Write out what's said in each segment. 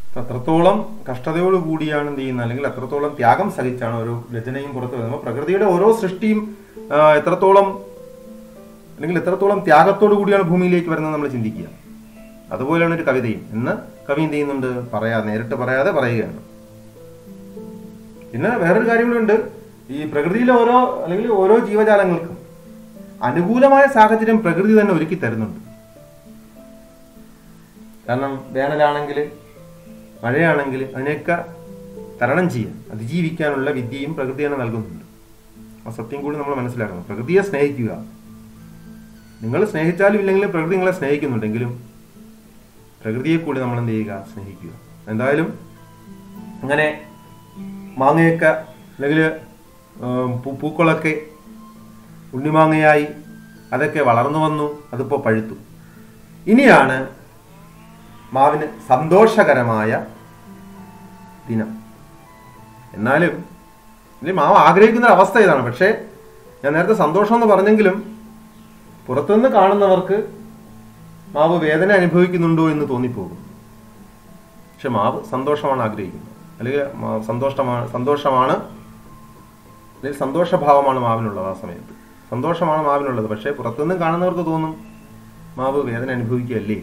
അപ്പൊ അത്രത്തോളം കഷ്ടതയോട് കൂടിയാണ് എന്ത് ചെയ്യുന്നത് അല്ലെങ്കിൽ എത്രത്തോളം ത്യാഗം സഹിച്ചാണ് ഓരോ രചനയും പുറത്തു വരുന്നത് പ്രകൃതിയുടെ ഓരോ സൃഷ്ടിയും ആ, എത്രത്തോളം അല്ലെങ്കിൽ എത്രത്തോളം ത്യാഗത്തോടു കൂടിയാണ് ഭൂമിയിലേക്ക് വരുന്നത് നമ്മൾ ചിന്തിക്കുക അതുപോലെയാണ് ഒരു കവിതയും എന്ന് കവി എന്ത് ചെയ്യുന്നുണ്ട് പറയാ നേരിട്ട് പറയാതെ പറയുകയാണ് പിന്നെ വേറൊരു കാര്യം കൂടെ ഉണ്ട് ഈ പ്രകൃതിയിലെ ഓരോ അല്ലെങ്കിൽ ഓരോ ജീവജാലങ്ങൾക്കും അനുകൂലമായ സാഹചര്യം പ്രകൃതി തന്നെ ഒരുക്കി തരുന്നുണ്ട് കാരണം വേനലാണെങ്കിൽ മഴയാണെങ്കിൽ അതിനെയൊക്കെ തരണം ചെയ്യാൻ അതിജീവിക്കാനുള്ള വിദ്യയും പ്രകൃതി തന്നെ നൽകുന്നുണ്ട് ആ സത്യം കൂടി നമ്മൾ മനസ്സിലാക്കണം പ്രകൃതിയെ സ്നേഹിക്കുക നിങ്ങൾ സ്നേഹിച്ചാലും ഇല്ലെങ്കിലും പ്രകൃതി നിങ്ങളെ സ്നേഹിക്കുന്നുണ്ടെങ്കിലും പ്രകൃതിയെ കൂടി നമ്മൾ എന്ത് ചെയ്യുക സ്നേഹിക്കുക എന്തായാലും അങ്ങനെ മാങ്ങയൊക്കെ അല്ലെങ്കിൽ പൂക്കളൊക്കെ ഉണ്ണിമാങ്ങയായി അതൊക്കെ വളർന്നു വന്നു അതിപ്പോൾ പഴുത്തു ഇനിയാണ് മാവിന് സന്തോഷകരമായ ദിനം എന്നാലും ഇനി മാവ് ആഗ്രഹിക്കുന്ന ഒരു അവസ്ഥ ഇതാണ് പക്ഷേ ഞാൻ നേരത്തെ സന്തോഷം എന്ന് പറഞ്ഞെങ്കിലും പുറത്തുനിന്ന് കാണുന്നവർക്ക് മാവ് വേദന അനുഭവിക്കുന്നുണ്ടോ എന്ന് തോന്നിപ്പോകും പക്ഷെ മാവ് സന്തോഷമാണ് ആഗ്രഹിക്കുന്നത് അല്ലെങ്കിൽ മാ- സന്തോഷമാണ് സന്തോഷമാണ് അല്ലെങ്കിൽ സന്തോഷഭാവമാണ് മാവിനുള്ളത് ആ സമയത്ത് സന്തോഷമാണ് മാവിനുള്ളത് പക്ഷേ പുറത്തുനിന്ന് കാണുന്നവർക്ക് തോന്നും മാവ് വേദന അനുഭവിക്കുകയല്ലേ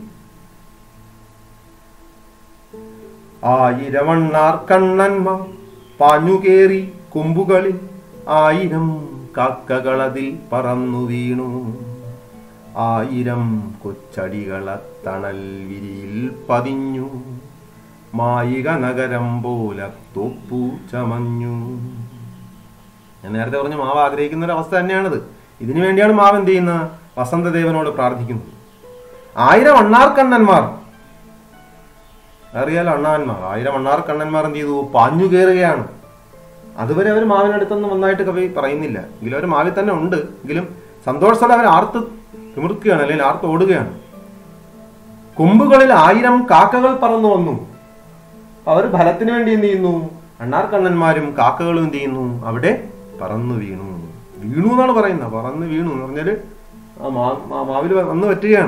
ആയിരവണ്ണാർ കണ്ണന്മാർ പാഞ്ഞുകേറി കൊമ്പുകളിൽ ആയിരം കാക്കകളതിൽ പറന്നു വീണു ആയിരം കൊച്ചടികള തണൽ വിരിയിൽ പതിഞ്ഞു മായിക നഗരം പോലെ തൊപ്പു ചമഞ്ഞു ഞാൻ നേരത്തെ പറഞ്ഞു മാവ് ആഗ്രഹിക്കുന്ന ഒരു അവസ്ഥ തന്നെയാണിത് ഇതിനു വേണ്ടിയാണ് മാവ് എന്ത് ചെയ്യുന്നത് വസന്തദേവനോട് പ്രാർത്ഥിക്കുന്നത് ആയിരം അണ്ണാർക്കണ്ണന്മാർ അറിയാലോ അണ്ണാന്മാർ ആയിരം അണ്ണാർ കണ്ണന്മാർ എന്ത് ചെയ്തു പാഞ്ഞു കയറുകയാണ് അതുവരെ അവർ മാവിനടുത്തൊന്നും നന്നായിട്ട് കവി പറയുന്നില്ല എങ്കിലും അവർ മാവിൽ തന്നെ ഉണ്ട് എങ്കിലും സന്തോഷത്തോടെ അവർ ആർത്ത് തിമിർക്കുകയാണ് അല്ലെങ്കിൽ ആർത്ത് ഓടുകയാണ് കൊമ്പുകളിൽ ആയിരം കാക്കകൾ പറന്നു വന്നു അവർ ഫലത്തിന് വേണ്ടി എന്ത് ചെയ്യുന്നു അണ്ണാർ കണ്ണന്മാരും കാക്കകളും എന്ത് ചെയ്യുന്നു അവിടെ പറന്നു വീണു വീണു എന്നാണ് പറയുന്നത് പറന്ന് വീണു എന്ന് പറഞ്ഞാല് ആ മാ- മാ- മാവിൽ വന്ന് പറ്റുകയാണ്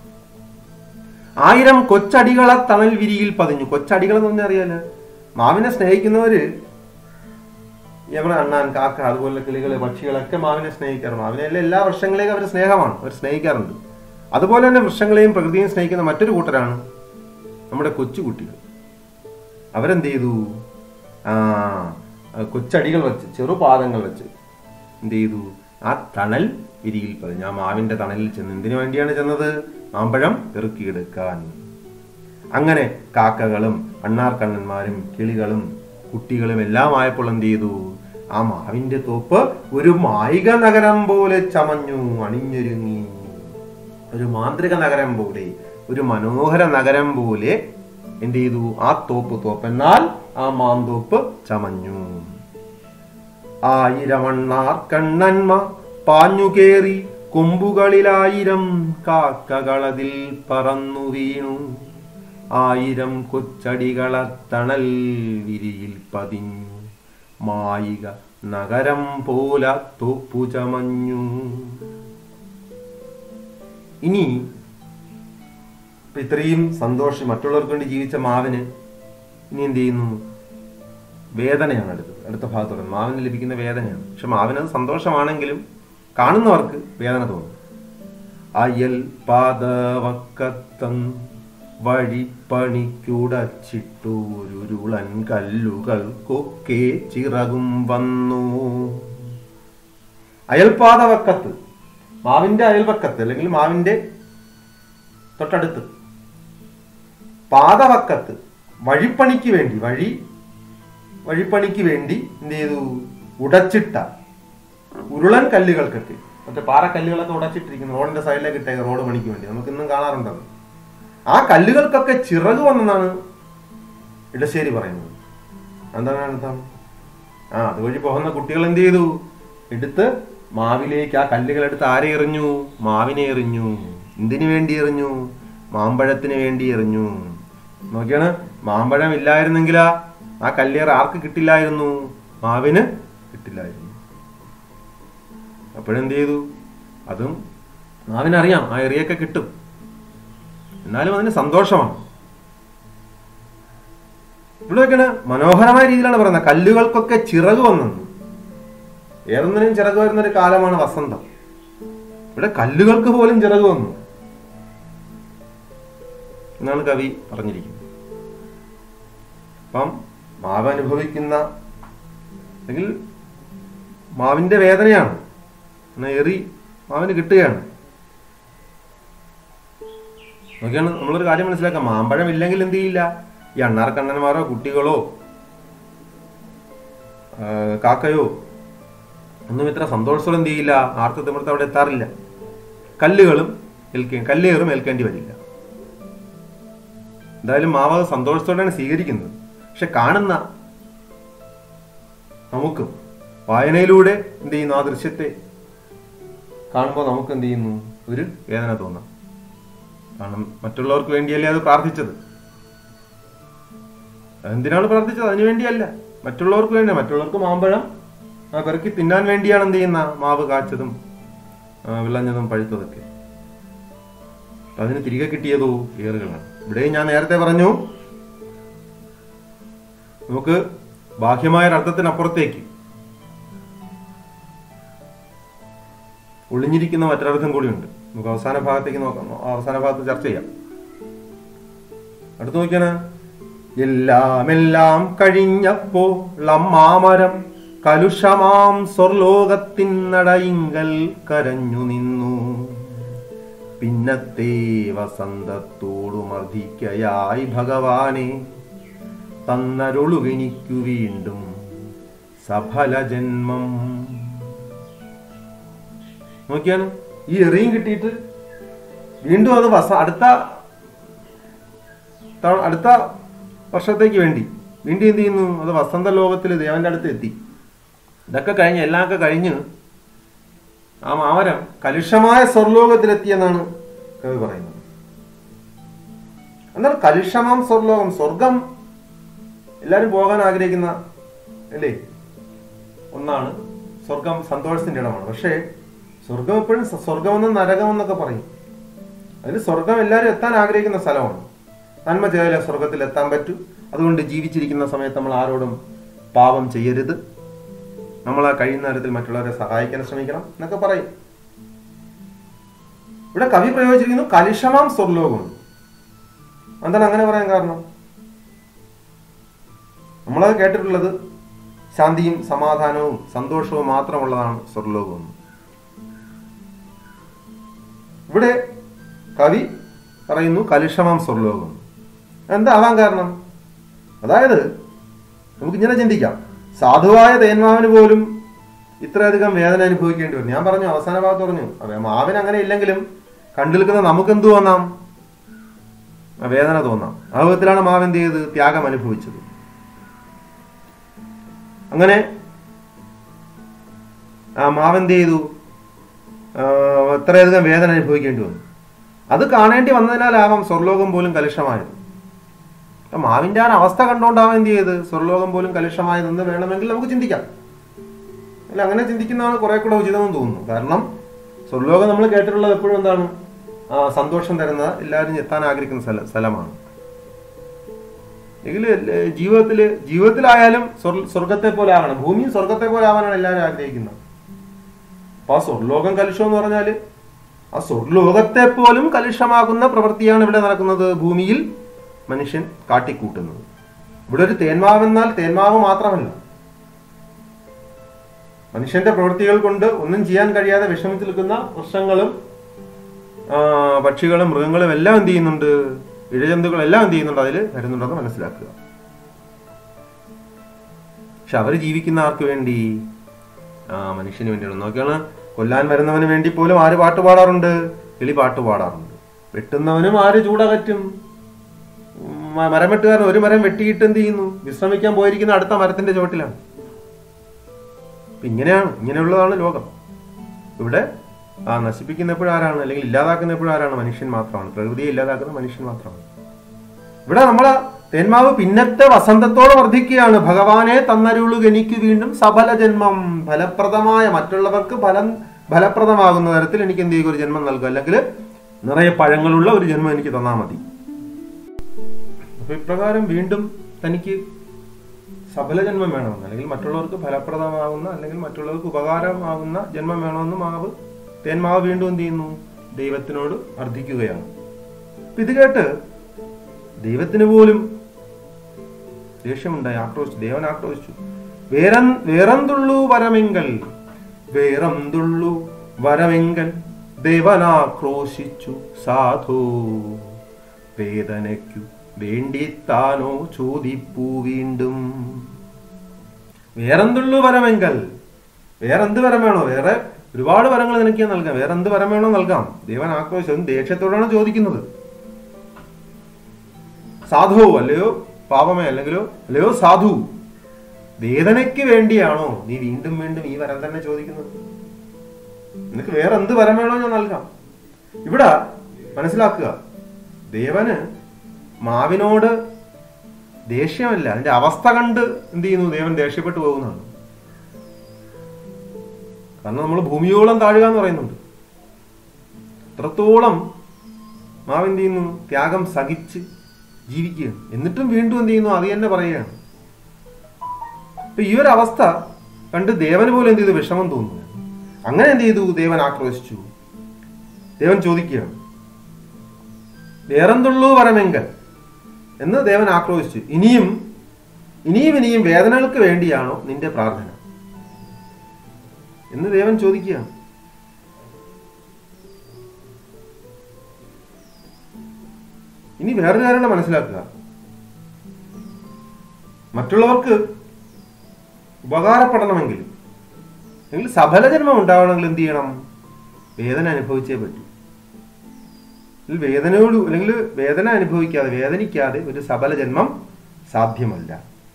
ആയിരം കൊച്ചടികളെ തണൽ വിരിയിൽ പതിഞ്ഞു കൊച്ചടികൾ എന്ന് പറഞ്ഞാൽ അറിയാലോ മാവിനെ സ്നേഹിക്കുന്നവര് എവിടെ അണ്ണാൻ കാക്ക അതുപോലെ കിളികള് പക്ഷികളൊക്കെ മാവിനെ സ്നേഹിക്കാറുണ്ട് മാവിനെ എല്ലാ എല്ലാ വൃക്ഷങ്ങളെയും അവർ സ്നേഹമാണ് അവർ സ്നേഹിക്കാറുണ്ട് അതുപോലെ തന്നെ വൃക്ഷങ്ങളെയും പ്രകൃതിയെയും സ്നേഹിക്കുന്ന മറ്റൊരു കൂട്ടരാണ് നമ്മുടെ കൊച്ചുകുട്ടികൾ അവരെന്ത് ചെയ്തു ആ കൊച്ചടികൾ വെച്ച് ചെറുപാദങ്ങൾ വെച്ച് എന്ത് ചെയ്തു ആ തണൽ വിരിയിൽ പതിഞ്ഞു ആ മാവിന്റെ തണലിൽ ചെന്ന് എന്തിനു വേണ്ടിയാണ് ചെന്നത് മാമ്പഴം പെറുക്കിയെടുക്കാൻ അങ്ങനെ കാക്കകളും അണ്ണാർക്കണ്ണന്മാരും കിളികളും കുട്ടികളും എല്ലാം ആയപ്പോൾ എന്ത് ചെയ്തു ആ മാവിന്റെ തോപ്പ് ഒരു മായിക നഗരം പോലെ ചമഞ്ഞു അണിഞ്ഞൊരുങ്ങി ഒരു മാന്ത്രിക നഗരം പോലെ ഒരു മനോഹര നഗരം പോലെ എന്ത് ചെയ്തു ആ തോപ്പ് തോപ്പ് എന്നാൽ ആ മാന്തോപ്പ് ചമഞ്ഞു ആയിരമണ്ണാർ കണ്ണന്മാർ പാഞ്ഞുകേറി കൊമ്പുകളിലായിരം കാക്കകളതിൽ പറന്നു വീണു ആയിരം കൊച്ചടികള തണൽ വിരിയിൽ പതിഞ്ഞു മായിക നഗരം പോല തോപ്പു ചമഞ്ഞു ഇനി ഇപ്പൊ ഇത്രയും സന്തോഷം മറ്റുള്ളവർക്ക് വേണ്ടി ജീവിച്ച മാവിന് ഇനി എന്ത് ചെയ്യുന്നു വേദനയാണ് അടുത്തത് അടുത്ത ഭാഗത്ത് പറയുന്നത് മാവിന് ലഭിക്കുന്ന വേദനയാണ് പക്ഷെ മാവിന് അത് സന്തോഷമാണെങ്കിലും കാണുന്നവർക്ക് വേദന തോന്നും അയൽ പാദവക്കത്തം വഴിപ്പണിക്കുടച്ചിട്ടൂരുരുളൻ കല്ലുകൾക്കൊക്കെ ചിറകും വന്നു അയൽപാദവക്കത്ത് മാവിന്റെ അയൽപക്കത്ത് അല്ലെങ്കിൽ മാവിന്റെ തൊട്ടടുത്ത് പാദവക്കത്ത് വഴിപ്പണിക്ക് വേണ്ടി വഴി വഴിപ്പണിക്ക് വേണ്ടി എന്ത് ചെയ്തു ഉടച്ചിട്ട ഉരുളൻ കല്ലുകൾക്കൊക്കെ മറ്റേ പാറക്കല്ലുകളൊക്കെ ഉടച്ചിട്ടിരിക്കുന്നു റോഡിന്റെ സൈഡിലേക്ക് ഇട്ടേക്ക് റോഡ് പണിക്ക് വേണ്ടി നമുക്ക് ഇന്നും കാണാറുണ്ടത് ആ കല്ലുകൾക്കൊക്കെ ചിറക് വന്നെന്നാണ് ഇടശ്ശേരി പറയുന്നത് എന്താണ് അർത്ഥം ആ അതുവഴി പോകുന്ന കുട്ടികൾ എന്ത് ചെയ്തു എടുത്ത് മാവിലേക്ക് ആ കല്ലുകൾ എടുത്ത് ആരെ എറിഞ്ഞു മാവിനെ എറിഞ്ഞു എന്തിനു വേണ്ടി എറിഞ്ഞു മാമ്പഴത്തിന് വേണ്ടി എറിഞ്ഞു നോക്കിയാണ് മാമ്പഴം ഇല്ലായിരുന്നെങ്കിലാ ആ കല്ലേറ് ആർക്ക് കിട്ടില്ലായിരുന്നു മാവിന് കിട്ടില്ലായിരുന്നു അപ്പോഴെന്ത് ചെയ്തു അതും മാവിനറിയാം ആ എറിയൊക്കെ കിട്ടും എന്നാലും അതിന് സന്തോഷമാണ് ഇവിടെയൊക്കെയാണ് മനോഹരമായ രീതിയിലാണ് പറയുന്നത് കല്ലുകൾക്കൊക്കെ ചിറക് വന്നെന്ന് ഏതൊന്നിനും ചിറക് വരുന്ന ഒരു കാലമാണ് വസന്തം ഇവിടെ കല്ലുകൾക്ക് പോലും ചിറക് വന്നു എന്നാണ് കവി പറഞ്ഞിരിക്കുന്നത് അപ്പം മാവ് അനുഭവിക്കുന്ന അല്ലെങ്കിൽ മാവിന്റെ വേദനയാണ് എന്നാ എറി മാവിന് കിട്ടുകയാണ് നോക്കിയാണ് നമ്മളൊരു കാര്യം മനസ്സിലാക്കാം മാമ്പഴം ഇല്ലെങ്കിൽ എന്ത് ചെയ്യില്ല ഈ അണ്ണാർക്കണ്ണന്മാരോ കുട്ടികളോ ആ, കാക്കയോ ഒന്നും ഇത്ര സന്തോഷത്തോടെ എന്ത് ചെയ്യില്ല ആർത്ത തിമിർത്ത് അവിടെ എത്താറില്ല കല്ലുകളും ഏൽക്കേ കല്ലേറും ഏൽക്കേണ്ടി വരില്ല എന്തായാലും മാവ് സന്തോഷത്തോടെയാണ് സ്വീകരിക്കുന്നത് പക്ഷെ കാണുന്ന നമുക്കും വായനയിലൂടെ എന്ത് ചെയ്യുന്നു ആ ദൃശ്യത്തെ കാണുമ്പോൾ നമുക്ക് എന്ത് ചെയ്യുന്നു ഒരു വേദന തോന്നാം കാരണം മറ്റുള്ളവർക്ക് വേണ്ടിയല്ലേ അത് പ്രാർത്ഥിച്ചത് അതെന്തിനാണ് പ്രാർത്ഥിച്ചത് അതിനു വേണ്ടിയല്ല മറ്റുള്ളവർക്ക് വേണ്ടി മറ്റുള്ളവർക്ക് മാമ്പഴം ആ, പെറുക്കി തിന്നാൻ വേണ്ടിയാണ് എന്ത് ചെയ്യുന്ന മാവ് കാച്ചതും ആ, വിളഞ്ഞതും പഴുത്തതൊക്കെ അതിന് തിരികെ കിട്ടിയതോ ഏറുകളാണ് ഇവിടെയും ഞാൻ നേരത്തെ പറഞ്ഞു നമുക്ക് ബാഹ്യമായ അർത്ഥത്തിനപ്പുറത്തേക്ക് ഒളിഞ്ഞിരിക്കുന്ന മറ്റൊരർത്ഥം കൂടിയുണ്ട് നമുക്ക് അവസാന ഭാഗത്തേക്ക് നോക്കാം അവസാന ഭാഗത്ത് ചർച്ച ചെയ്യാം അടുത്ത് നോക്കിയാണ് എല്ലാം എല്ലാം കഴിഞ്ഞപ്പോൾ അമ്മാമരം കലുഷമാം സ്വർലോകത്തിൻ നടയിങ്കൽ കരഞ്ഞു നിന്നു പിന്നത്തെ വസന്തത്തോടു മർദ്ദിക്കയായി ഭഗവാനെ തന്നരുളുകെനിക്കു വീണ്ടും സഫല ജന്മം നോക്കിയാണ് ഈ എറിയും കിട്ടിയിട്ട് വീണ്ടും അത് വസ അടുത്ത ത- അടുത്ത വർഷത്തേക്ക് വേണ്ടി വീണ്ടും എന്ത് ചെയ്യുന്നു അത് വസന്ത ലോകത്തിൽ ദേവന്റെ അടുത്ത് എത്തി ഇതൊക്കെ കഴിഞ്ഞ് എല്ലാമൊക്കെ കഴിഞ്ഞ് ആ മാമരം കലുഷമായ സ്വർലോകത്തിലെത്തിയെന്നാണ് കവി പറയുന്നത് എന്നാൽ കലുഷമാം സ്വർലോകം സ്വർഗം എല്ലാവരും പോകാൻ ആഗ്രഹിക്കുന്ന അല്ലേ ഒന്നാണ് സ്വർഗം സന്തോഷത്തിന്റെ ഇടമാണ് പക്ഷേ സ്വർഗം എപ്പോഴും സ- സ്വർഗമെന്നും നരകമെന്നൊക്കെ പറയും അതിൽ സ്വർഗം എല്ലാവരും എത്താൻ ആഗ്രഹിക്കുന്ന സ്ഥലമാണ് നന്മ ചെയ്താലേ സ്വർഗത്തിൽ എത്താൻ പറ്റൂ അതുകൊണ്ട് ജീവിച്ചിരിക്കുന്ന സമയത്ത് നമ്മൾ ആരോടും പാപം ചെയ്യരുത് നമ്മൾ ആ കഴിയുന്ന തരത്തിൽ മറ്റുള്ളവരെ സഹായിക്കാൻ ശ്രമിക്കണം എന്നൊക്കെ പറയും ഇവിടെ കവി പ്രയോഗിച്ചിരിക്കുന്നു കലുഷമാം സ്വർലോകം എന്താണ് അങ്ങനെ പറയാൻ കാരണം നമ്മളത് കേട്ടിട്ടുള്ളത് ശാന്തിയും സമാധാനവും സന്തോഷവും മാത്രമുള്ളതാണ് സ്വർലോകം ഇവിടെ കവി പറയുന്നു കലുഷമാം സ്വർലോകം എന്താ ആവാൻ കാരണം അതായത് നമുക്ക് ഇങ്ങനെ ചിന്തിക്കാം സാധുവായ തേന്മാവിന് പോലും ഇത്രയധികം വേദന അനുഭവിക്കേണ്ടി വരും ഞാൻ പറഞ്ഞു അവസാന ഭാഗത്ത് പറഞ്ഞു അതെ മാവിന് അങ്ങനെ ഇല്ലെങ്കിലും കണ്ടു നിൽക്കുന്ന നമുക്ക് എന്ത് തോന്നാം ആ വേദന തോന്നാം ആ വിധത്തിലാണ് മാവ് എന്ത് ചെയ്ത് ത്യാഗം അനുഭവിച്ചത് അങ്ങനെ ആ മാവ് എന്ത് ചെയ്തു ആ, അത്രയധികം വേദന അനുഭവിക്കേണ്ടി വന്നു അത് കാണേണ്ടി വന്നതിനാലാവാം സ്വർലോകം പോലും കലുഷമായത് അപ്പൊ മാവിന്റെ ആ അവസ്ഥ കണ്ടുകൊണ്ടാവാം എന്ത് ചെയ്ത് സ്വർലോകം പോലും കലുഷമായതെന്ന് വേണമെങ്കിൽ നമുക്ക് ചിന്തിക്കാം അല്ല അങ്ങനെ ചിന്തിക്കുന്നതാണ് കുറെ കൂടെ ഉചിതമെന്ന് തോന്നുന്നു കാരണം സ്വർലോകം നമ്മൾ കേട്ടിട്ടുള്ളത് എപ്പോഴും എന്താണ് ആ, സന്തോഷം തരുന്ന എല്ലാവരും എത്താൻ ആഗ്രഹിക്കുന്ന സ്ഥല സ്ഥലമാണ് എങ്കിൽ ജീവിതത്തിൽ ജീവിതത്തിലായാലും സ്വർഗ- സ്വർഗത്തെ പോലെ ആവണം ഭൂമിയും സ്വർഗത്തെ പോലെ ആവാനാണ് എല്ലാവരും ആഗ്രഹിക്കുന്നത് അപ്പൊ ആ സ്വർലോകം കലുഷം എന്ന് പറഞ്ഞാല് ആ സ്വർലോകത്തെ പോലും കലുഷമാകുന്ന പ്രവൃത്തിയാണ് ഇവിടെ നടക്കുന്നത് ഭൂമിയിൽ മനുഷ്യൻ കാട്ടിക്കൂട്ടുന്നത് ഇവിടെ ഒരു തേന്മാവെന്നാൽ തേന്മാവ് മാത്രമല്ല മനുഷ്യന്റെ പ്രവൃത്തികൾ കൊണ്ട് ഒന്നും ചെയ്യാൻ കഴിയാതെ വിഷമിച്ച് നിൽക്കുന്ന വൃക്ഷങ്ങളും ആ, പക്ഷികളും മൃഗങ്ങളും എല്ലാം എന്ത് ചെയ്യുന്നുണ്ട് ഇഴജന്തുക്കൾ എല്ലാം എന്ത് ചെയ്യുന്നുണ്ട് അതിൽ വരുന്നുണ്ടെന്ന് മനസ്സിലാക്കുക പക്ഷെ അവർ ജീവിക്കുന്ന ആർക്ക് വേണ്ടി ആ മനുഷ്യന് വേണ്ടിയാണ് നോക്കിയാണ് കൊല്ലാൻ വരുന്നവന് വേണ്ടി പോലും ആര് പാട്ട് പാടാറുണ്ട് കിളി പാട്ട് പാടാറുണ്ട് വെട്ടുന്നവനും ആര് ചൂടകറ്റും ഉം, മരം വെട്ടുകാരൻ ഒരു മരം വെട്ടിയിട്ട് എന്ത് ചെയ്യുന്നു വിശ്രമിക്കാൻ പോയിരിക്കുന്ന അടുത്ത മരത്തിന്റെ ചുവട്ടിലാണ് അപ്പൊ ഇങ്ങനെയാണ് ഇങ്ങനെയുള്ളതാണ് ലോകം ഇവിടെ ആ നശിപ്പിക്കുന്ന എപ്പോഴും ആരാണ് അല്ലെങ്കിൽ ഇല്ലാതാക്കുന്ന എപ്പോഴും ആരാണ് മനുഷ്യൻ മാത്രമാണ് പ്രകൃതിയെ ഇല്ലാതാക്കുന്ന മനുഷ്യൻ മാത്രമാണ് ഇവിടെ നമ്മളെ തേന്മാവ് പിന്നത്തെ വസന്തത്തോടെ വർദ്ധിക്കുകയാണ് ഭഗവാനെ തന്നരുളു എനിക്ക് വീണ്ടും സഫല ജന്മം ഫലപ്രദമായ മറ്റുള്ളവർക്ക് ഫലം ഫലപ്രദമാകുന്ന തരത്തിൽ എനിക്ക് എന്ത് ചെയ്യുക ഒരു ജന്മം നൽകുക അല്ലെങ്കിൽ നിറയെ പഴങ്ങളുള്ള ഒരു ജന്മം എനിക്ക് തന്നാൽ മതി അപ്പൊ ഇപ്രകാരം വീണ്ടും തനിക്ക് സഫല ജന്മം വേണമെന്ന് അല്ലെങ്കിൽ മറ്റുള്ളവർക്ക് ഫലപ്രദമാകുന്ന അല്ലെങ്കിൽ മറ്റുള്ളവർക്ക് ഉപകാരമാകുന്ന ജന്മം വേണമെന്ന് മാവ് തേന്മാവ് വീണ്ടും എന്ത് ചെയ്യുന്നു ദൈവത്തിനോട് അർത്ഥിക്കുകയാണ് അപ്പൊ ഇത് കേട്ട് ദൈവത്തിന് പോലും ദേഷ്യമുണ്ടായി ആക്രോശിച്ചു ദേവൻ ആക്രോശിച്ചു വേറം വേറെന്തുള്ളൂ വരമെങ്കൽ വേറെന്തുള്ളൂ വരമെങ്കൽ ദേവനാക്രോശിച്ചു സാധു വേദനയ്ക്കു വേണ്ടിത്താനോ ചോദിപ്പൂ വീണ്ടും വേറെന്തുള്ളൂ വരമെങ്കൽ വേറെന്ത് വരം വേണോ വേറെ ഒരുപാട് വരങ്ങൾ നിനക്ക് ഞാൻ നൽകാം വേറെ എന്ത് വരം വേണോ നൽകാം ദേവൻ ആക്രോശം ദേഷ്യത്തോടാണ് ചോദിക്കുന്നത് സാധുവോ അല്ലയോ പാപമേ അല്ലെങ്കിലോ അല്ലയോ സാധു വേദനയ്ക്ക് വേണ്ടിയാണോ നീ വീണ്ടും വീണ്ടും ഈ വരം തന്നെ ചോദിക്കുന്നത് നിനക്ക് വേറെ എന്ത് വരം വേണോ ഞാൻ നൽകാം ഇവിടെ മനസ്സിലാക്കുക ദേവന് മാവിനോട് ദേഷ്യമല്ല അതിന്റെ അവസ്ഥ കണ്ട് എന്ത് ചെയ്യുന്നു ദേവൻ ദേഷ്യപ്പെട്ടു പോകുന്നതാണ് കാരണം നമ്മൾ ഭൂമിയോളം താഴുക എന്ന് പറയുന്നുണ്ട് എത്രത്തോളം മാവ് എന്ത് ചെയ്യുന്നു ത്യാഗം സഹിച്ച് ജീവിക്കുക എന്നിട്ടും വീണ്ടും എന്ത് ചെയ്യുന്നു അത് തന്നെ പറയുകയാണ് അപ്പൊ ഈ ഒരു അവസ്ഥ കണ്ട് ദേവന് പോലും എന്ത് ചെയ്തു വിഷമം തോന്നുന്നു അങ്ങനെ എന്ത് ചെയ്തു ദേവൻ ആക്രോശിച്ചു ദേവൻ ചോദിക്കുകയാണ് വേറെന്തുള്ളൂ വരമെങ്കൽ എന്ന് ദേവൻ ആക്രോശിച്ചു ഇനിയും ഇനിയും ഇനിയും വേദനകൾക്ക് വേണ്ടിയാണോ നിന്റെ പ്രാർത്ഥന എന്ന് ദേവൻ ചോദിക്കുകയാണ് ഇനി വേറൊരു കാര്യം മനസ്സിലാക്കുക മറ്റുള്ളവർക്ക് ഉപകാരപ്പെടണമെങ്കിൽ അല്ലെങ്കിൽ സഫല ജന്മം ഉണ്ടാവണമെങ്കിൽ എന്ത് ചെയ്യണം വേദന അനുഭവിച്ചേ പറ്റൂ ഇതിൽ വേദനയോട് അല്ലെങ്കിൽ വേദന അനുഭവിക്കാതെ വേദനിക്കാതെ ഒരു സഫല ജന്മം സാധ്യമല്ല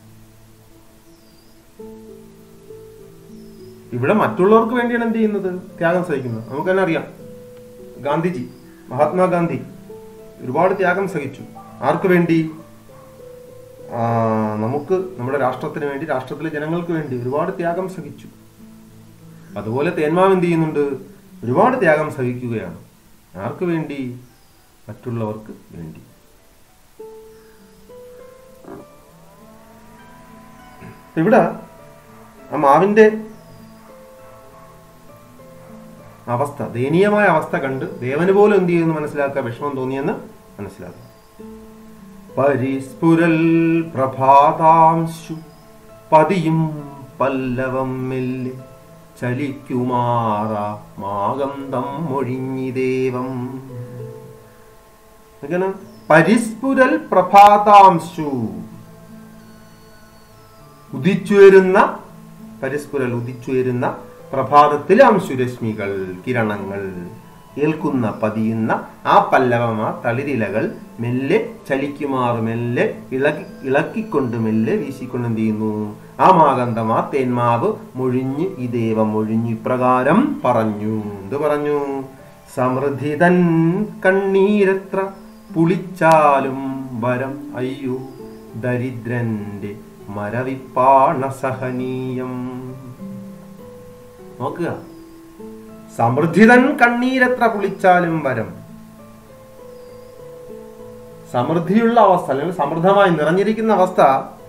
ഇവിടെ മറ്റുള്ളവർക്ക് വേണ്ടിയാണ് എന്ത് ചെയ്യുന്നത് ത്യാഗം സഹിക്കുന്നത് നമുക്ക് തന്നെ അറിയാം ഗാന്ധിജി മഹാത്മാഗാന്ധി ഒരുപാട് ത്യാഗം സഹിച്ചു ആർക്ക് വേണ്ടി ആ, നമുക്ക് നമ്മുടെ രാഷ്ട്രത്തിന് വേണ്ടി രാഷ്ട്രത്തിലെ ജനങ്ങൾക്ക് വേണ്ടി ഒരുപാട് ത്യാഗം സഹിച്ചു അതുപോലെ തേന്മാവ് എന്ത് ചെയ്യുന്നുണ്ട് ഒരുപാട് ത്യാഗം സഹിക്കുകയാണ് ആർക്ക് വേണ്ടി മറ്റുള്ളവർക്ക് വേണ്ടി ഇവിടെ ആ മാവിന്റെ അവസ്ഥ ദയനീയമായ അവസ്ഥ കണ്ട് ദേവന് പോലും എന്ത് ചെയ്യുന്നു മനസ്സിലാക്കുക വിഷമം തോന്നിയെന്ന് മനസ്സിലാക്കുക പരിസ്ഫുരൽ പ്രഭാതാംശു പതിയും പല്ലവം മെല്ലെ ചലിക്കുമാറ മാഗന്ധം മൊഴിഞ്ഞി ദേവം എങ്ങനെ പരിസ്ഫുരൽ പ്രഭാതാംശു ഉദിച്ചുയരുന്ന പരിസ്ഫുരൽ ഉദിച്ചുയരുന്ന പ്രഭാതത്തിലെ അംശുരശ്മികൾ കിരണങ്ങൾ ഏൽക്കുന്ന പതിയുന്ന ആ പല്ലവം ആ തളിരിലകൾ മെല്ലെ ചലിക്കുമാറ് മെല്ലെ ഇളക്കി ഇളക്കിക്കൊണ്ട് മെല്ലെ വീശിക്കൊണ്ട് എന്ത് ചെയ്യുന്നു ആ മാകന്ധം ആ തേന്മാവ് മൊഴിഞ്ഞ് ഈ ദേവം മൊഴിഞ്ഞ് ഇപ്രകാരം പറഞ്ഞു എന്ത് പറഞ്ഞു സമൃദ്ധിതൻ കണ്ണീരത്ര പുളിച്ചാലും വരം അയ്യോ ദരിദ്രന്റെ മരവിപ്പാണ സഹനീയം നോക്കുക സമൃദ്ധിതൻ കണ്ണീരത്ര കുളിച്ചാലും വരം സമൃദ്ധിയുള്ള അവസ്ഥ അല്ലെങ്കിൽ സമൃദ്ധമായി നിറഞ്ഞിരിക്കുന്ന അവസ്ഥ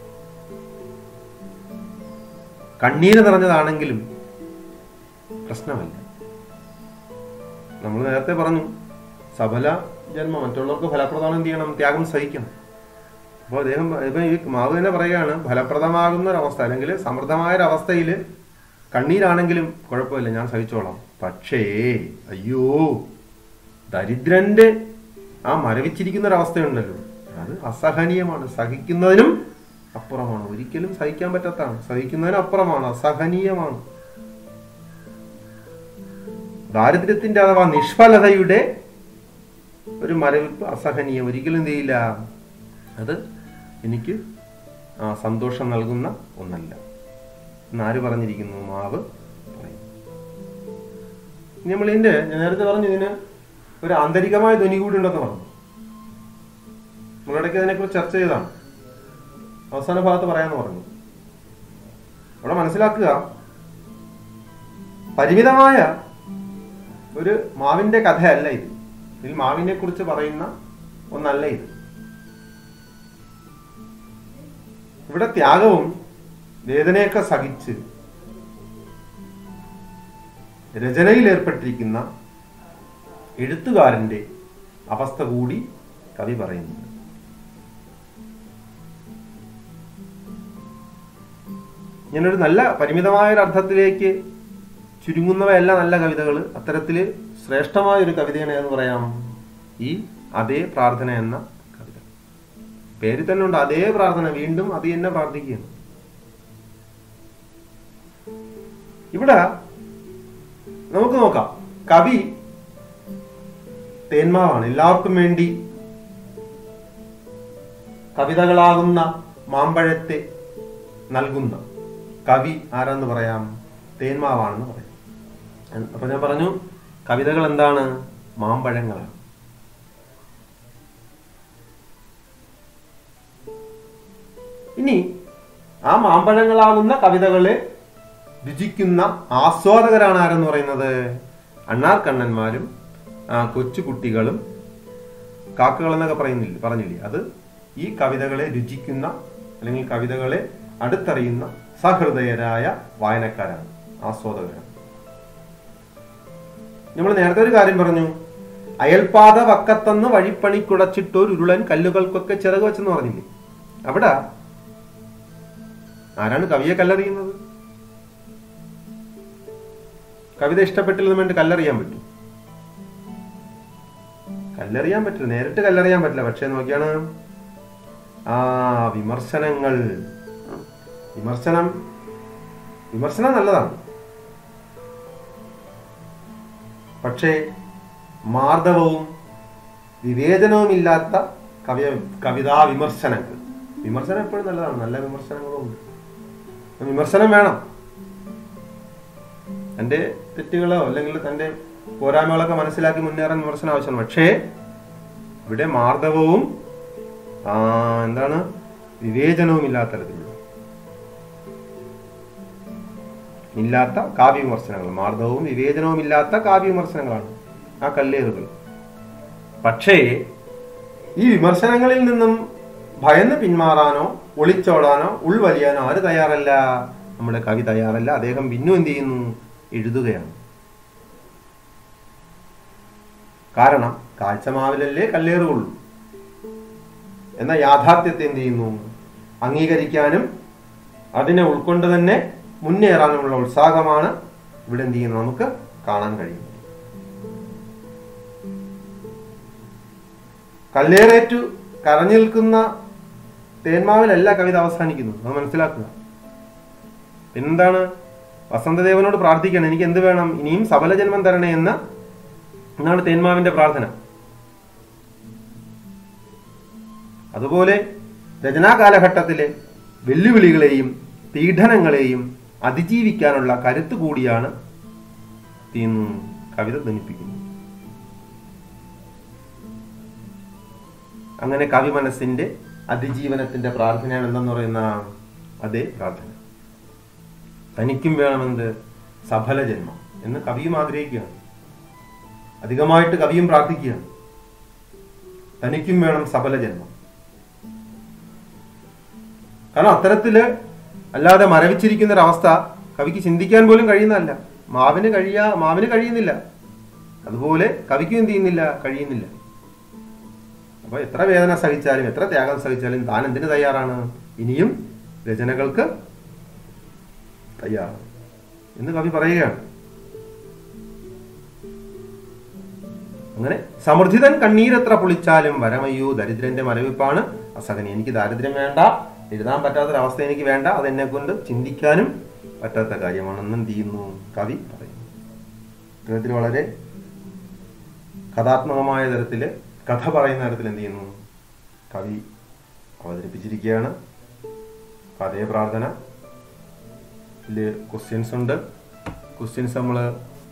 കണ്ണീര് നിറഞ്ഞതാണെങ്കിലും പ്രശ്നമല്ല നമ്മൾ നേരത്തെ പറഞ്ഞു സഫല ജന്മം മറ്റുള്ളവർക്ക് ഫലപ്രദമാണ് എന്ത് ചെയ്യണം ത്യാഗം സഹിക്കണം അപ്പോൾ അദ്ദേഹം ഇപ്പൊ ഈ മാവ് തന്നെ പറയുകയാണ് ഫലപ്രദമാകുന്ന ഒരവസ്ഥ അല്ലെങ്കിൽ സമൃദ്ധമായ ഒരു അവസ്ഥയിൽ കണ്ണീരാണെങ്കിലും കുഴപ്പമില്ല ഞാൻ സഹിച്ചോളാം പക്ഷേ അയ്യോ ദരിദ്രന്റെ ആ മരവിച്ചിരിക്കുന്ന ഒരവസ്ഥയുണ്ടല്ലോ അത് അസഹനീയമാണ് സഹിക്കുന്നതിനും അപ്പുറമാണ് ഒരിക്കലും സഹിക്കാൻ പറ്റാത്തതാണ് സഹിക്കുന്നതിനും അപ്പുറമാണ് അസഹനീയമാണ് ദാരിദ്ര്യത്തിന്റെ അഥവാ നിഷ്ഫലതയുടെ ഒരു മരവിപ്പ് അസഹനീയം ഒരിക്കലും എന്ത് ചെയ്യില്ല അത് എനിക്ക് ആ സന്തോഷം നൽകുന്ന ഒന്നല്ല എന്നാര് പറഞ്ഞിരിക്കുന്നു മാവ് പറയുന്നു നമ്മൾ ഇതിന്റെ ഞാൻ നേരത്തെ പറഞ്ഞു ഇതിന് ഒരു ആന്തരികമായ ധ്വനി കൂടി ഉണ്ടെന്ന് പറഞ്ഞു നമ്മളിടയ്ക്ക് അതിനെക്കുറിച്ച് ചർച്ച ചെയ്താണ് അവസാന ഭാഗത്ത് പറയാന്ന് പറഞ്ഞു അവിടെ മനസ്സിലാക്കുക പരിമിതമായ ഒരു മാവിന്റെ കഥയല്ല ഇത് ഇതിൽ മാവിനെ കുറിച്ച് പറയുന്ന ഒന്നല്ല ഇത് ഇവിടെ ത്യാഗവും വേദനയൊക്കെ സഹിച്ച് രചനയിൽ ഏർപ്പെട്ടിരിക്കുന്ന എഴുത്തുകാരന്റെ അവസ്ഥ കൂടി കവി പറയുന്നുണ്ട് ഇങ്ങനൊരു നല്ല പരിമിതമായ ഒരു അർത്ഥത്തിലേക്ക് ചുരുങ്ങുന്നവയല്ല നല്ല കവിതകൾ അത്തരത്തില് ശ്രേഷ്ഠമായ ഒരു കവിതയാണ് എന്ന് പറയാം ഈ അതേ പ്രാർത്ഥന എന്ന കവിത പേരിൽ തന്നെ ഉണ്ട് അതേ പ്രാർത്ഥന വീണ്ടും അത് തന്നെ പ്രാർത്ഥിക്കുകയാണ് ഇവിടെ നമുക്ക് നോക്കാം കവി തേന്മാവാണ് എല്ലാവർക്കും വേണ്ടി കവിതകളാകുന്ന മാമ്പഴത്തെ നൽകുന്ന കവി ആരാന്ന് പറയാം തേന്മാവാണെന്ന് പറയാം അപ്പൊ ഞാൻ പറഞ്ഞു കവിതകൾ എന്താണ് മാമ്പഴങ്ങളാണ് ഇനി ആ മാമ്പഴങ്ങളാകുന്ന കവിതകളെ രുചിക്കുന്ന ആസ്വാദകരാണ് ആരെന്ന് പറയുന്നത് അണ്ണാർ കണ്ണന്മാരും ആ, കൊച്ചുകുട്ടികളും കാക്കകൾ എന്നൊക്കെ പറയുന്നില്ല പറഞ്ഞില്ലേ അത് ഈ കവിതകളെ രുചിക്കുന്ന അല്ലെങ്കിൽ കവിതകളെ അടുത്തറിയുന്ന സഹൃദയരായ വായനക്കാരാണ് ആസ്വാദകരാണ് നമ്മൾ നേരത്തെ ഒരു കാര്യം പറഞ്ഞു അയൽപാത വക്കത്തന്ന് വഴിപ്പണി കുടച്ചിട്ടൊരു ഉരുളൻ കല്ലുകൾക്കൊക്കെ ചിറക് വെച്ചെന്ന് പറഞ്ഞില്ലേ അവിടെ ആരാണ് കവിയെ കല്ലെറിയുന്നത് കവിത ഇഷ്ടപ്പെട്ടില്ലെന്ന് വേണ്ടി കല്ലെറിയാൻ പറ്റും കല്ലെറിയാൻ പറ്റില്ല നേരിട്ട് കല്ലെറിയാൻ പറ്റില്ല പക്ഷെ നോക്കിയാണ് ആ വിമർശനങ്ങൾ വിമർശനം വിമർശനം നല്ലതാണ് പക്ഷേ മാർദ്ദവവും വിവേചനവുമില്ലാത്ത കവി കവിതാ വിമർശനങ്ങൾ വിമർശനം എപ്പോഴും നല്ലതാണ് നല്ല വിമർശനങ്ങളും ഉണ്ട് വിമർശനം വേണം തന്റെ തെറ്റുകളോ അല്ലെങ്കിൽ തന്റെ പോരായ്മകളൊക്കെ മനസ്സിലാക്കി മുന്നേറാൻ വിമർശനം ആവശ്യമാണ് പക്ഷേ ഇവിടെ മാർദ്ദവവും ആ, എന്താണ് വിവേചനവും ഇല്ലാത്ത തരത്തിലുള്ള ഇല്ലാത്ത കാവ്യ വിമർശനങ്ങൾ മാർദ്ദവവും വിവേചനവും ഇല്ലാത്ത കാവ്യ വിമർശനങ്ങളാണ് ആ കല്ലേറുകൾ പക്ഷേ ഈ വിമർശനങ്ങളിൽ നിന്നും ഭയന്ന് പിന്മാറാനോ ഒളിച്ചോടാനോ ഉൾവലിയാനോ ആര് തയ്യാറല്ല നമ്മുടെ കവി തയ്യാറല്ല അദ്ദേഹം പിന്നും എന്ത് ചെയ്യുന്നു എഴുതുകയാണ് കാരണം കാഴ്ചമാവിലല്ലേ കല്ലേറുകയുള്ളൂ എന്ന യാഥാർത്ഥ്യത്തെ എന്ത് ചെയ്യുന്നു അംഗീകരിക്കാനും അതിനെ ഉൾക്കൊണ്ട് തന്നെ മുന്നേറാനുമുള്ള ഉത്സാഹമാണ് ഇവിടെ എന്ത് ചെയ്യുന്നത് നമുക്ക് കാണാൻ കഴിയുന്നത് കല്ലേറേറ്റു കരഞ്ഞു നിൽക്കുന്ന തേന്മാവിലല്ല കവിത അവസാനിക്കുന്നത് അത് മനസ്സിലാക്കുക പിന്നെന്താണ് വസന്തദേവനോട് പ്രാർത്ഥിക്കണം എനിക്ക് എന്ത് വേണം ഇനിയും സബല ജന്മം തരണേ എന്ന എന്നാണ് തേന്മാവിന്റെ പ്രാർത്ഥന അതുപോലെ രചനാ കാലഘട്ടത്തിലെ വെല്ലുവിളികളെയും പീഡനങ്ങളെയും അതിജീവിക്കാനുള്ള കരുത്ത് കൂടിയാണ് ഈ കവിത ധ്വനിപ്പിക്കുന്നത് അങ്ങനെ കവി മനസ്സിന്റെ അതിജീവനത്തിന്റെ പ്രാർത്ഥനയാണ് എന്തെന്ന് പറയുന്ന അതേ പ്രാർത്ഥന തനിക്കും വേണമെന്ത് സഫല ജന്മം എന്ന് കവിയും ആഗ്രഹിക്കുകയാണ് അധികമായിട്ട് കവിയും പ്രാർത്ഥിക്കുകയാണ് തനിക്കും വേണം സഫല ജന്മം കാരണം അത്തരത്തില് അല്ലാതെ മരവിച്ചിരിക്കുന്ന ഒരു അവസ്ഥ കവിക്ക് ചിന്തിക്കാൻ പോലും കഴിയുന്നതല്ല മാവിന് കഴിയാ മാവിന് കഴിയുന്നില്ല അതുപോലെ കവിക്കും എന്ത് ചെയ്യുന്നില്ല കഴിയുന്നില്ല അപ്പൊ എത്ര വേദന സഹിച്ചാലും എത്ര ത്യാഗം സഹിച്ചാലും താൻ എന്തിനു തയ്യാറാണ് ഇനിയും രചനകൾക്ക് തയ്യാറാണ് എന്ന് കവി പറയുകയാണ് അങ്ങനെ സമൃദ്ധിതൻ കണ്ണീരെത്ര പൊളിച്ചാലും വരമയ്യോ ദരിദ്രന്റെ മരവിപ്പാണ് അസഹനി എനിക്ക് ദാരിദ്ര്യം വേണ്ട എഴുതാൻ പറ്റാത്തൊരവസ്ഥ എനിക്ക് വേണ്ട അതെന്നെ കൊണ്ട് ചിന്തിക്കാനും പറ്റാത്ത കാര്യമാണെന്ന് എന്ത് ചെയ്യുന്നു കവി പറയുന്നു ഇത്തരത്തിൽ വളരെ കഥാത്മകമായ തരത്തില് കഥ പറയുന്ന തരത്തിൽ എന്ത് ചെയ്യുന്നു കവി അവതരിപ്പിച്ചിരിക്കുകയാണ് കഥയെ പ്രാർത്ഥന ഇതില് ക്വസ്റ്റ്യൻസ് ഉണ്ട് ക്വസ്റ്റ്യൻസ് നമ്മള്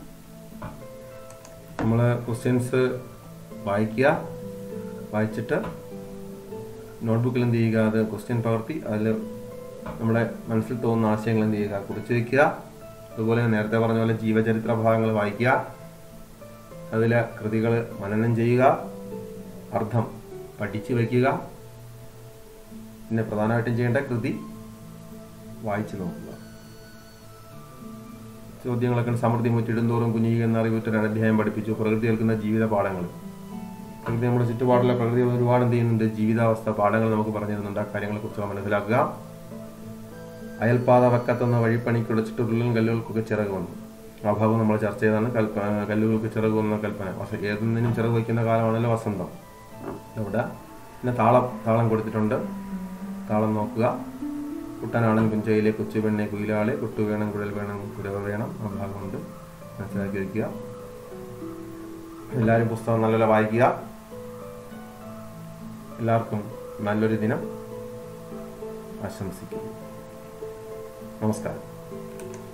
നമ്മൾ ക്വസ്റ്റ്യൻസ് വായിക്കുക വായിച്ചിട്ട് നോട്ട്ബുക്കിൽ എന്ത് ചെയ്യുക അത് ക്വസ്റ്റ്യൻ പകർത്തി അതിൽ നമ്മുടെ മനസ്സിൽ തോന്നുന്ന ആശയങ്ങൾ എന്ത് ചെയ്യുക കുറിച്ച് വെക്കുക അതുപോലെ നേരത്തെ പറഞ്ഞ പോലെ ജീവചരിത്ര ഭാഗങ്ങൾ വായിക്കുക അതിലെ കൃതികൾ മനനം ചെയ്യുക അർത്ഥം പഠിച്ചു വയ്ക്കുക പിന്നെ പ്രധാനമായിട്ടും ചെയ്യേണ്ട കൃതി വായിച്ചു നോക്കുക ചോദ്യങ്ങളൊക്കെ സമൃദ്ധി മുറ്റിടുന്തോറും കുഞ്ഞിക്കുന്ന അറിവുറ്റൊരു അധ്യായം പഠിപ്പിച്ചു പ്രകൃതി കേൾക്കുന്ന ജീവിത പാഠങ്ങൾ പ്രകൃതി നമ്മുടെ ചുറ്റുപാടിലെ പ്രകൃതി ഒരുപാട് എന്ത് ചെയ്യുന്നുണ്ട് ജീവിതാവസ്ഥ പാഠങ്ങൾ നമുക്ക് പറഞ്ഞു തരുന്നുണ്ട് ആ കാര്യങ്ങളെ കുറിച്ച് മനസ്സിലാക്കുക അയൽപാത വക്കത്തുന്ന വഴിപ്പണിക്കുള്ള ചുറ്റുള്ളിലും കല്ലുകൾക്കൊക്കെ ചിറക് വന്നു ആ ഭാഗം നമ്മൾ ചർച്ച ചെയ്താണ് കൽപ്പ കല്ലുകൾക്ക് ചിറക് വന്ന കൽപ്പന പക്ഷെ ഏതൊന്നിനും ചിറക് വയ്ക്കുന്ന കാലമാണല്ലോ വസന്തം ഇവിടെ പിന്നെ താളം താളം കൊടുത്തിട്ടുണ്ട് താളം നോക്കുക കുട്ടനാടൻ കുഞ്ചയിലെ കൊച്ചുപെണ്ണെ കുയിലാളെ കുട്ടു വേണം കുഴൽ വേണം കുരവ വേണം ആ ഭാഗമുണ്ട് മനസ്സിലാക്കി വയ്ക്കുക എല്ലാവരും പുസ്തകം നല്ലപോലെ വായിക്കുക എല്ലാവർക്കും നല്ലൊരു ദിനം ആശംസിക്കുന്നു നമസ്കാരം